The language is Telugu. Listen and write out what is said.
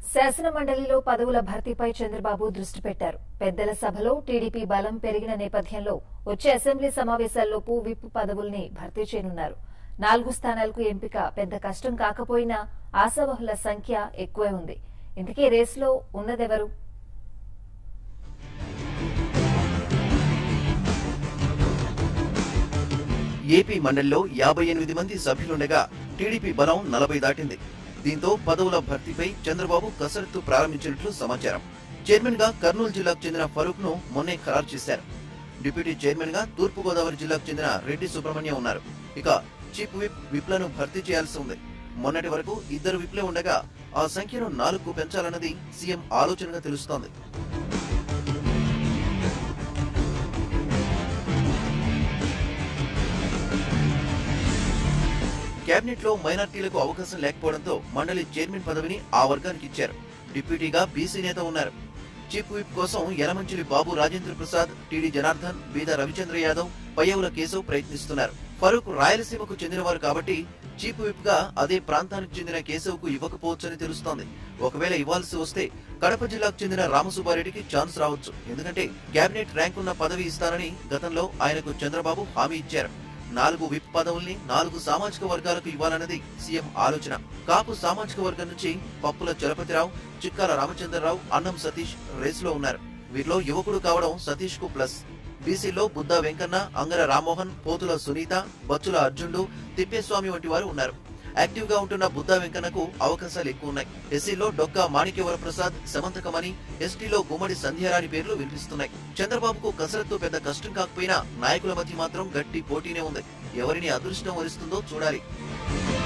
శాసన మండలిలో పదవుల భర్తీపై చంద్రబాబు దృష్టి పెట్టారు పెద్దల సభలో టీడీపీ బలం పెరిగిన నేపథ్యంలో వచ్చే అసెంబ్లీ సమావేశాల్లోపు విప్ పదవుల్ని భర్తీ చేయనున్నారు నాలుగు స్థానాలకు ఎంపిక పెద్ద కష్టం కాకపోయినా ఆశావహుల సంఖ్య ఎక్కువే ఉంది ఇంతకీ రేసులో ఉన్నదెవరు ఏపీ మండలిలో యాభై ఎనిమిది మంది సభ్యులుండగా టీడీపీ బలం నలభై దాటింది దీంతో పదవుల భర్తీపై చంద్రబాబు కసరత్తు ప్రారంభించినట్లు సమాచారం చైర్మన్ గా కర్నూలు జిల్లాకు చెందిన ఫరూక్ ను మొన్నే ఖరారు చేశారు డిప్యూటీ చైర్మన్ గా తూర్పు గోదావరి జిల్లాకు చెందిన రెడ్డి సుబ్రహ్మణ్యం ఉన్నారు ఇక చీఫ్ విప్ విప్లను భర్తీ చేయాల్సి ఉంది మొన్నటి వరకు ఇద్దరు విప్లే ఉండగా ఆ సంఖ్యను నాలుగుకు పెంచాలన్నది సీఎం ఆలోచనగా తెలుస్తోంది కేబినెట్ లో మైనార్టీలకు అవకాశం లేకపోవడంతో మండలి చైర్మన్ పదవిని ఆ వర్గానికి ఇచ్చారు డిప్యూటీగా బీసీ నేత ఉన్నారు చీఫ్ విప్ కోసం యలమంచిలి బాబు రాజేంద్ర ప్రసాద్ టీడీ జనార్దన్ బీద రవిచంద్ర యాదవ్ పయ్యవుల కేశవ్ ప్రయత్నిస్తున్నారు ఫరూక్ రాయలసీమకు చెందినవారు కాబట్టి చీఫ్ విప్ గా అదే ప్రాంతానికి చెందిన కేశవ్ కు ఇవ్వకపోవచ్చని తెలుస్తోంది ఒకవేళ ఇవ్వాల్సి వస్తే కడప జిల్లాకు చెందిన రామసుబ్బారెడ్డికి ఛాన్స్ రావచ్చు ఎందుకంటే కేబినెట్ ర్యాంక్ ఉన్న పదవి ఇస్తానని గతంలో ఆయనకు చంద్రబాబు హామీ ఇచ్చారు నాలుగు విప్ పదవుల్ని నాలుగు సామాజిక వర్గాలకు ఇవ్వాలన్నది సీఎం ఆలోచన కాపు సామాజిక వర్గం నుంచి పప్పుల చలపతిరావు చిక్కాల రామచంద్రరావు అన్నం సతీష్ రేసులో ఉన్నారు వీరిలో యువకుడు కావడం సతీష్ కు ప్లస్ బీసీలో బుద్ధా వెంకన్న అంగర రామ్మోహన్ పోతుల సునీత బచ్చుల అర్జునుడు తిప్పేస్వామి వంటి వారు ఉన్నారు యాక్టివ్ గా ఉంటున్న బుద్ధా వెంకన్నకు అవకాశాలు ఎక్కువ ఉన్నాయి ఎస్సీలో డొక్కా మాణిక్యవర ప్రసాద్ సమంతకమణి ఎస్టీలో గుమ్మడి సంధ్యారాణి పేర్లు వినిపిస్తున్నాయి చంద్రబాబుకు కసరత్తు పెద్ద కష్టం కాకపోయినా నాయకుల మధ్య మాత్రం గట్టి పోటీనే ఉంది ఎవరిని అదృష్టం వరిస్తుందో చూడాలి